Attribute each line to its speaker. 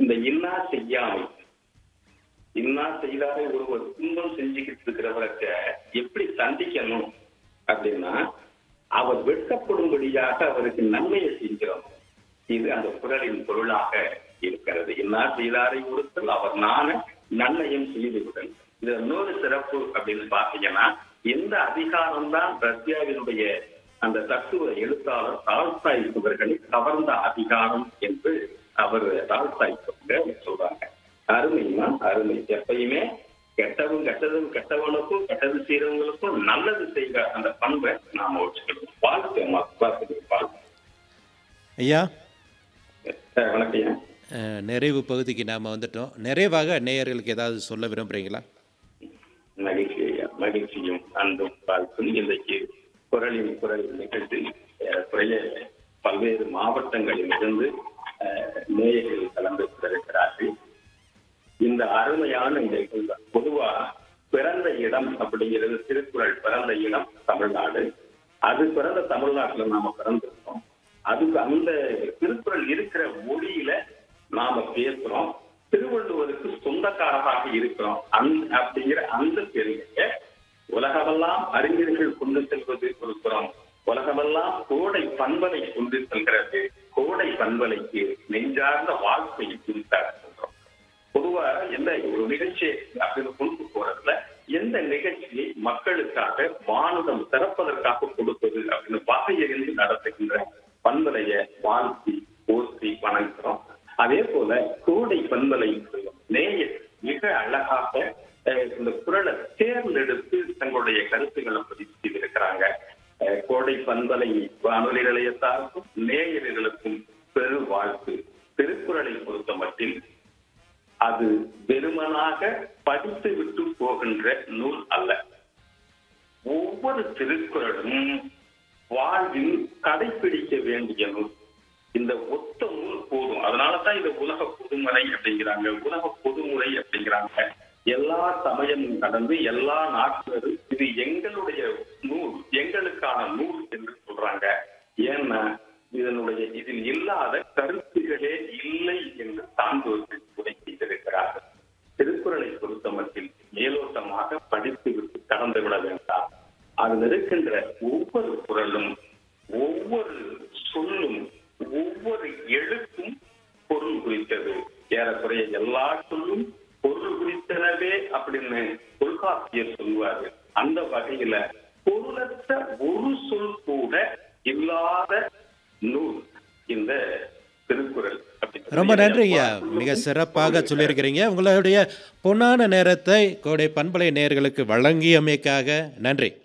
Speaker 1: இந்த இன்னா செய்யாமை இன்னா செய்தாலே ஒருவர் துன்பம் செஞ்சுக்கிட்டு இருக்கிறவர்கிட்ட எப்படி சந்திக்கணும் அப்படின்னா அவர் வெட்கப்படும்படியாக அவருக்கு நன்மையை செஞ்சிடும் இது அந்த குரலின் பொருளாக இருக்கிறது இன்னா செய்தாரை ஒருத்தல் அவர் நான நன்மையும் செய்துவிடல் இது இன்னொரு சிறப்பு அப்படின்னு பாத்தீங்கன்னா எந்த அதிகாரம் தான் ரஷ்யாவினுடைய அந்த தத்துவ எழுத்தாளர் டால்ஸ்டாய் அவர்களை கவர்ந்த அதிகாரம் என்று அவர் டால்ஸ்டாய் சொல்றாங்க அருமைன்னா அருமை எப்பயுமே கெட்டவன் கெட்டதும் கெட்டவனுக்கும் கெட்டது செய்யறவங்களுக்கும் நல்லது செய்கிற அந்த பண்பை நாம வச்சுக்கணும் வாழ்க்கை வாழ்க்கை வாழ்க்கை
Speaker 2: ஐயா
Speaker 1: அஹ் வணக்கம் ஐயா.
Speaker 2: அஹ், நிறைவு பகுதிக்கு நாம் வந்துட்டோம் நிறைவாக நேயர்களுக்கு ஏதாவது சொல்ல விரும்புகிறீங்களா
Speaker 1: மகிழ்ச்சி ஐயா மகிழ்ச்சியும் அன்பும் வாழ்த்தும் இன்றைக்கு குரலின் குரல் நிகழ்ச்சி குறைய பல்வேறு மாவட்டங்களில் இருந்து அஹ், நேயர்கள் கலந்து கொண்டிருக்கிறார்கள் இந்த அருமையான நிகழ்வு பொதுவா பிறந்த இடம் அப்படிங்கிறது திருக்குறள் பிறந்த இடம் தமிழ்நாடு அது பிறந்த தமிழ்நாட்டுல நாம பிறந்திருக்கோம் அதுக்கு அந்த திருக்குறள் இருக்கிற மொழியில நாம பேசுறோம் திருவள்ளுவருக்கு சொந்தக்காரராக இருக்கிறோம் அந்த அப்படிங்கிற அந்த பெருமையை உலகமெல்லாம் அறிஞர்கள் கொண்டு செல்வது ஒரு புறம் உலகமெல்லாம் கோடை பண்பலை கொண்டு செல்கிறது கோடை பண்பலைக்கு நெஞ்சார்ந்த வாழ்க்கை குறித்தார் சொல்றோம் பொதுவா எந்த ஒரு நிகழ்ச்சி அப்படின்னு கொண்டு போறதுல எந்த நிகழ்ச்சியை மக்களுக்காக வானதம் திறப்பதற்காக கொடுப்பது அப்படின்னு வகையறிந்து நடத்துகின்ற பண்பலைய வாழ்த்தி போற்றி வணங்குகிறோம் அதே போல கோடை பண்பலை நேயர் மிக அழகாக அஹ், இந்த குரலை தேர்ந்தெடுத்து தங்களுடைய கருத்துக்களை பதிவு செய்திருக்கிறாங்க அஹ், கோடை பண்பலை வானொலி நிலையத்தாருக்கும் நேயர்களுக்கும் பெரு வாழ்த்து திருக்குறளை பொறுத்த மட்டில் அது வெறுமனாக படித்து விட்டு போகின்ற நூல் அல்ல ஒவ்வொரு திருக்குறளும் வாழ்வில் கடைபிடிக்க வேண்டிய நூல் இந்த ஒத்த நூல் போதும் அதனாலதான் இந்த உலக பொதுமறை அப்படிங்கிறாங்க உலக பொதுமுறை அப்படிங்கிறாங்க எல்லா சமயமும் கடந்து எல்லா நாட்டினரும் இது எங்களுடைய நூல் எங்களுக்கான நூல் என்று சொல்றாங்க ஏன்னா இதனுடைய இதில் இல்லாத கருத்துகளே இல்லை என்று சான்றோர்கள் உரை செய்திருக்கிறார்கள் திருக்குறளை பொறுத்தமட்டில் மேலோட்டமாக படித்து விட்டு கடந்து விட வேண்டாம் அதில் இருக்கின்ற ஒவ்வொரு குரலும் ஒவ்வொரு சொல்லும் ஒவ்வொரு எழுத்தும் பொருள் குறித்தது ஏறக்குறைய எல்லா சொல்லும் பொருள் குறித்தனவே அப்படின்னு தொல்காப்பியர் சொல்லுவாரு அந்த வகையில பொருளற்ற ஒரு சொல் கூட இல்லாத நூல் இந்த திருக்குறள் அப்படின்னு
Speaker 2: ரொம்ப நன்றி ஐயா மிக சிறப்பாக சொல்லியிருக்கிறீங்க உங்களுடைய பொன்னான நேரத்தை கோடை பண்பலை நேயர்களுக்கு வழங்கியமைக்காக நன்றி